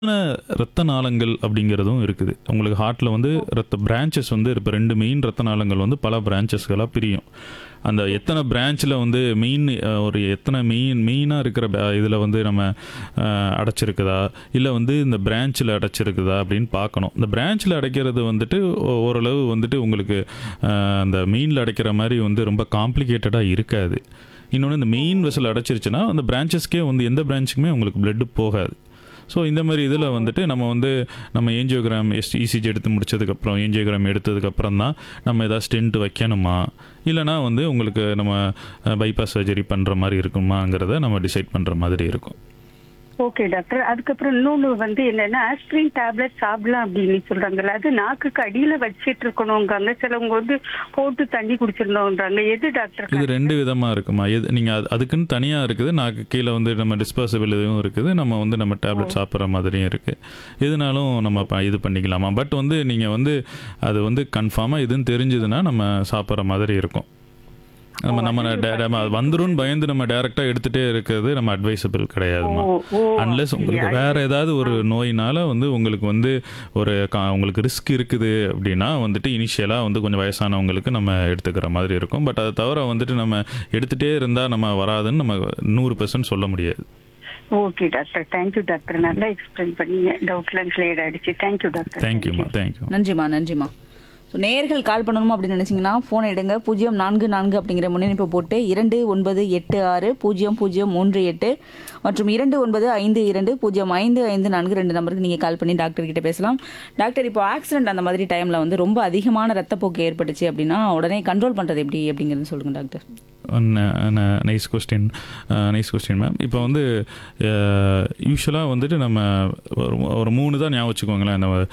ரத்த நாளங்கள் அப்படிங்கிறதும் இருக்குது உங்களுக்கு ஹார்ட்டில் வந்து ரத்த பிரான்ச்சஸ் வந்து இப்போ ரெண்டு மெயின் ரத்த நாளங்கள் வந்து பல பிரான்ச்சஸ்களாக பிரியும் அந்த எத்தனை பிரான்ச்சில் வந்து மெயின் ஒரு எத்தனை மெயின் மெயினாக இருக்கிற இதில் வந்து நம்ம அஹ், அடைச்சிருக்குதா இல்லை வந்து இந்த பிரான்ச்சில் அடைச்சிருக்குதா அப்படின்னு பார்க்கணும் இந்த பிரான்ச்சில் அடைக்கிறது வந்துட்டு ஓ- ஓரளவு வந்துட்டு உங்களுக்கு அஹ், அந்த மெயினில் அடைக்கிற மாதிரி வந்து ரொம்ப காம்ப்ளிகேட்டடாக இருக்காது இன்னொன்று இந்த மெயின் வெசல் அடைச்சிருச்சுன்னா அந்த பிரான்ச்சஸ்க்கே வந்து எந்த பிரான்ச்சுக்குமே உங்களுக்கு blood போகாது ஸோ இந்த மாதிரி இதில் வந்துட்டு நம்ம வந்து நம்ம ஏஞ்சியோகிராம் எஸ் இசிஜி எடுத்து முடிச்சதுக்கப்புறம் ஏஞ்சியோகிராம் எடுத்ததுக்கப்புறம் தான் நம்ம ஏதாவது ஸ்டென்ட் வைக்கணுமா இல்லைனா வந்து உங்களுக்கு நம்ம பைபாஸ் சர்ஜரி பண்ணுற மாதிரி இருக்குமாங்கிறத நம்ம டிசைட் பண்ணுற மாதிரி இருக்கும் ஓகே டாக்டர் அதுக்கப்புறம் இன்னொன்னு வந்து என்னன்னா ஆஸ்பிரின் டேப்லெட் சாப்பிடலாம் அப்படின்னு சொல்றாங்கல்ல அது நாக்குக்கு அடியில வச்சிட்டு இருக்கணுங்காங்க சிலவங்க வந்து போட்டு தண்ணி குடிச்சிருந்தோன்றாங்க எது டாக்டர் இது ரெண்டு விதமாக இருக்குமா எது நீங்கள் அது அதுக்குன்னு தனியாக இருக்குது நாக்கு கீழே வந்து நம்ம டிஸ்பாசபிள் இதுவும் இருக்குது நம்ம வந்து நம்ம டேப்லெட் சாப்பிட்ற மாதிரியும் இருக்குது எதுனாலும் நம்ம ப- இது பண்ணிக்கலாமா பட் வந்து நீங்கள் வந்து அது வந்து கன்ஃபார்மாக இதுன்னு தெரிஞ்சதுன்னா நம்ம சாப்பிட்ற மாதிரி இருக்கும் நம்ம நம்ம டே- நம்ம அது வந்துரும்னு பயந்து நம்ம டைரெக்டாக எடுத்துகிட்டே இருக்கிறது நம்ம அட்வைசபிள் கிடையாதுமா ஓ, ஓ, அன்லெஸ் உங்களுக்கு வேற ஏதாவது ஒரு நோயினால வந்து உங்களுக்கு வந்து ஒரு கா- உங்களுக்கு ரிஸ்க் இருக்குது அப்படின்னா வந்துட்டு இனிஷியலாக வந்து கொஞ்சம் வயசானவங்களுக்கு நம்ம எடுத்துக்கிற மாதிரி இருக்கும் பட் அதை தவிர வந்துட்டு நம்ம எடுத்துகிட்டே இருந்தால் நம்ம வராதுன்னு நம்ம நூறு பெர்சன்ட் சொல்ல முடியாது ஓகே டாக்டர் தேங்க்யூ டாக்டர் நல்லா எக்ஸ்பிளைன் பண்ணீங்க டவுட்லாம் கிளியர் ஆயிடுச்சு தேங்க்யூ டாக்டர் தேங்க்யூம்மா தேங்க்யூ நன்றிம்மா நன்றிம்மா ஸோ நேயர்கள் கால் பண்ணணும் அப்படின்னு நினைச்சீங்கன்னா ஃபோன் எடுங்க பூஜ்ஜியம் நான்கு நான்கு அப்படிங்கிற முன்னணிப்பு போட்டு இரண்டு ஒன்பது எட்டு ஆறு பூஜ்ஜியம் பூஜ்ஜியம் மூன்று எட்டு மற்றும் இரண்டு ஒன்பது ஐந்து இரண்டு பூஜ்ஜியம் ஐந்து ஐந்து நான்கு ரெண்டு நம்பருக்கு நீங்கள் கால் பண்ணி டாக்டர் கிட்ட பேசலாம் டாக்டர் இப்போ ஆக்சிடென்ட் அந்த மாதிரி டைமில் வந்து ரொம்ப அதிகமான ரத்தப்போக்கு ஏற்பட்டுச்சு அப்படின்னா உடனே கண்ட்ரோல் பண்ணுறது எப்படி அப்படிங்கிறது சொல்லுங்கள் doctor nice question nice question ma'am இப்போ வந்து யூஸ்வலாக வந்துட்டு நம்ம ஒரு ஒரு மூணு தான் ஞாபகம் வச்சுக்கோங்களேன் நம்ம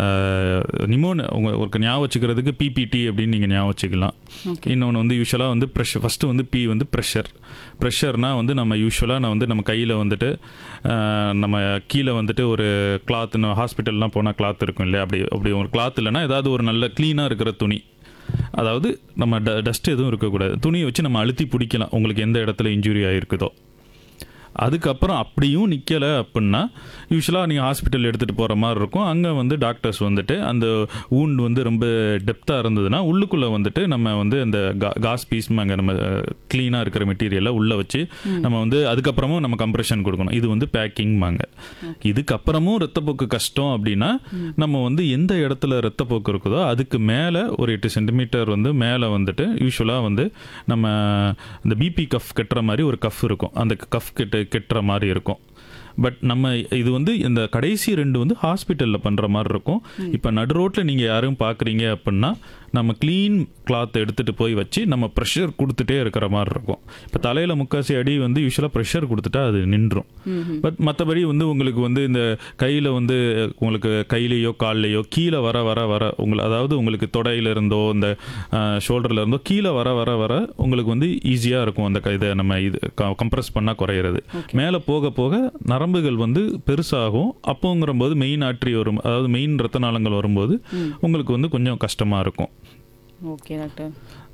நிமோன் உங்கள் ஒரு ஞாபகம் வச்சுக்கிறதுக்கு பிபிடி அப்படின்னு நீங்கள் ஞாபகம் வச்சுக்கலாம் இன்னொன்று வந்து யூஸ்வலாக வந்து ப்ரெஷர் ஃபஸ்ட்டு வந்து பி வந்து ப்ரெஷர் ப்ரெஷர்னால் வந்து நம்ம யூஸ்வலாக நான் வந்து நம்ம கையில் வந்துட்டு அஹ், நம்ம கீழே வந்துட்டு ஒரு கிளாத் ஹாஸ்பிட்டல்லாம் போனால் கிளாத் இருக்கும் இல்லையா அப்படி அப்படி ஒரு கிளாத் இல்லைன்னா ஏதாவது ஒரு நல்ல க்ளீனாக இருக்கிற துணி அதாவது நம்ம ட டஸ்ட் எதுவும் இருக்கக்கூடாது துணியை வச்சு நம்ம அழுத்தி பிடிக்கலாம் உங்களுக்கு எந்த இடத்துல இன்ஜுரி ஆகிருக்குதோ அதுக்கப்புறம் அப்படியும் நிற்கலை அப்படின்னா யூஸ்வலாக நீங்கள் ஹாஸ்பிட்டல் எடுத்துகிட்டு போகிற மாதிரி இருக்கும் அங்கே வந்து டாக்டர்ஸ் வந்துட்டு அந்த wound வந்து ரொம்ப டெப்த்தாக இருந்ததுன்னா உள்ளுக்குள்ளே வந்துட்டு நம்ம வந்து அந்த கா காஸ் பீஸ் அங்கே நம்ம க்ளீனாக இருக்கிற மெட்டீரியலை உள்ளே வச்சு நம்ம வந்து அதுக்கப்புறமும் நம்ம கம்ப்ரெஷன் கொடுக்கணும் இது வந்து பேக்கிங்பாங்க இதுக்கப்புறமும் ரத்தப்போக்கு கஷ்டம் அப்படின்னா நம்ம வந்து எந்த இடத்துல ரத்தப்போக்கு இருக்குதோ அதுக்கு மேலே ஒரு எட்டு சென்டிமீட்டர் வந்து மேலே வந்துட்டு யூஸ்வலாக வந்து நம்ம இந்த பிபி கஃப் கட்டுற மாதிரி ஒரு கஃப் இருக்கும் அந்த கஃப் கெட்டு கெட்டுற மாதிரி இருக்கும் பட் நம்ம இது வந்து இந்த கடைசி ரெண்டு வந்து ஹாஸ்பிட்டலில் பண்ணுற மாதிரி இருக்கும் இப்போ நடு ரோட்டில் நீங்கள் யாரும் பார்க்குறீங்க அப்படின்னா நம்ம க்ளீன் கிளாத் எடுத்துகிட்டு போய் வச்சு நம்ம ப்ரெஷர் கொடுத்துட்டே இருக்கிற மாதிரி இருக்கும் இப்போ தலையில் முக்காசி அடி வந்து யூஸ்வலாக ப்ரெஷர் கொடுத்துட்டா அது நின்றும் பட் மற்றபடி வந்து உங்களுக்கு வந்து இந்த கையில் வந்து உங்களுக்கு கையிலையோ கால்லையோ கீழே வர வர வர உங்களை அதாவது உங்களுக்கு தொடையில இருந்தோ இந்த ஷோல்டர்ல இருந்தோ கீழே வர வர வர உங்களுக்கு வந்து ஈஸியாக இருக்கும் அந்த க- இதை நம்ம இது கம்ப்ரஸ் பண்ணால் குறையிறது மேலே போக போக நரம்புகள் வந்து பெருசாகும் அப்போங்கிற போது மெயின் ஆட்ரி வரும் அதாவது மெயின் ரத்த நாளங்கள் வரும்போது உங்களுக்கு வந்து கொஞ்சம் கஷ்டமாக இருக்கும் ஓகே டாக்டர்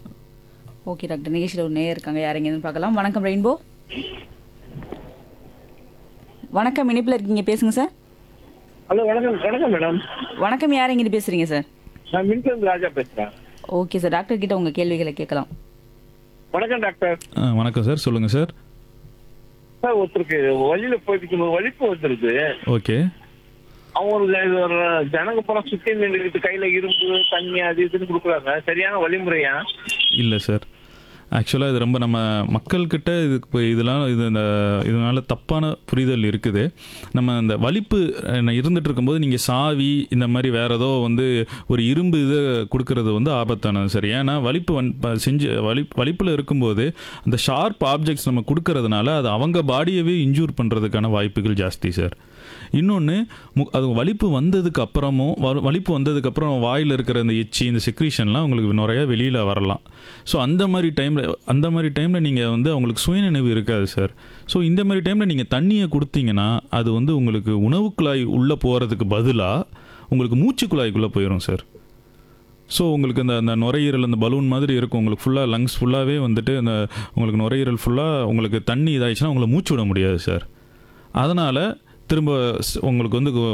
ஓகே டாக்டர் நிகழ்ச்சியில் ஒரு நேயர் இருக்காங்க யாரெங்கன்னு பார்க்கலாம் வணக்கம் ரெயின்போ வணக்கம் இனிப்பில் இருக்கீங்க பேசுங்க சார் ஹலோ வணக்கம் வணக்கம் மேடம் வணக்கம் யார் எங்கிட்டு பேசுறீங்க சார் நான் மின்சந்த் ராஜா பேசுறேன் ஓகே சார் டாக்டர் கிட்ட உங்க கேள்விகளை கேட்கலாம் வணக்கம் டாக்டர் ஆ, வணக்கம் சார் சொல்லுங்கள் சார் சார் ஒருத்தருக்கு வழியில போயிட்டு வலிப்பு வந்துருது ஓகே அவங்களுக்கு இது ஒரு ஜனங்க பூரா சுத்தி நின்றுட்டு கையில இரும்பு தண்ணி அது இதுன்னு கொடுக்குறாங்க சரியான வழிமுறையா இல்லை சார் ஆக்சுவலாக இது ரொம்ப நம்ம மக்கள்கிட்ட இதுக்கு இப்போ இதெல்லாம் இது இந்த இதனால தப்பான புரிதல் இருக்குது நம்ம இந்த வலிப்பு அஹ், இருந்துட்டு இருக்கும்போது நீங்கள் சாவி இந்த மாதிரி வேற ஏதோ வந்து ஒரு இரும்பு இதை கொடுக்கறது வந்து ஆபத்தானது சார் ஏன்னா வலிப்பு வன் ப- செஞ்சு வலி வலிப்பில் இருக்கும்போது அந்த ஷார்ப் ஆப்ஜெக்ட்ஸ் நம்ம கொடுக்கறதுனால அது அவங்க பாடியவே இன்ஜூர் பண்ணுறதுக்கான வாய்ப்புகள் ஜாஸ்தி சார் இன்னொன்று அது வலிப்பு வந்ததுக்கு அப்புறமும் வ- வலிப்பு வந்ததுக்கு அப்புறம் வாயில் இருக்கிற இந்த எச்சி இந்த செக்ரீஷன்லாம் உங்களுக்கு நிறைய வெளியில் வரலாம் ஸோ அந்த மாதிரி டைமில் அந்த மாதிரி டைமில் நீங்கள் வந்து அவங்களுக்கு சுயநினைவு இருக்காது சார் ஸோ இந்த மாதிரி டைமில் நீங்கள் தண்ணியை கொடுத்தீங்கன்னா அது வந்து உங்களுக்கு உணவு குழாய் உள்ளே போகிறதுக்கு பதிலாக உங்களுக்கு மூச்சு குழாய்க்குள்ளே போயிடும் சார் ஸோ உங்களுக்கு அந்த அந்த நுரையீரல் அந்த பலூன் மாதிரி இருக்கும் உங்களுக்கு ஃபுல்லாக லங்ஸ் ஃபுல்லாகவே வந்துட்டு அந்த உங்களுக்கு நுரையீரல் ஃபுல்லாக உங்களுக்கு தண்ணி இதாகிடுச்சுன்னா உங்களை மூச்சு விட முடியாது சார் அதனால் திரும்ப ஸ்- உங்களுக்கு வந்து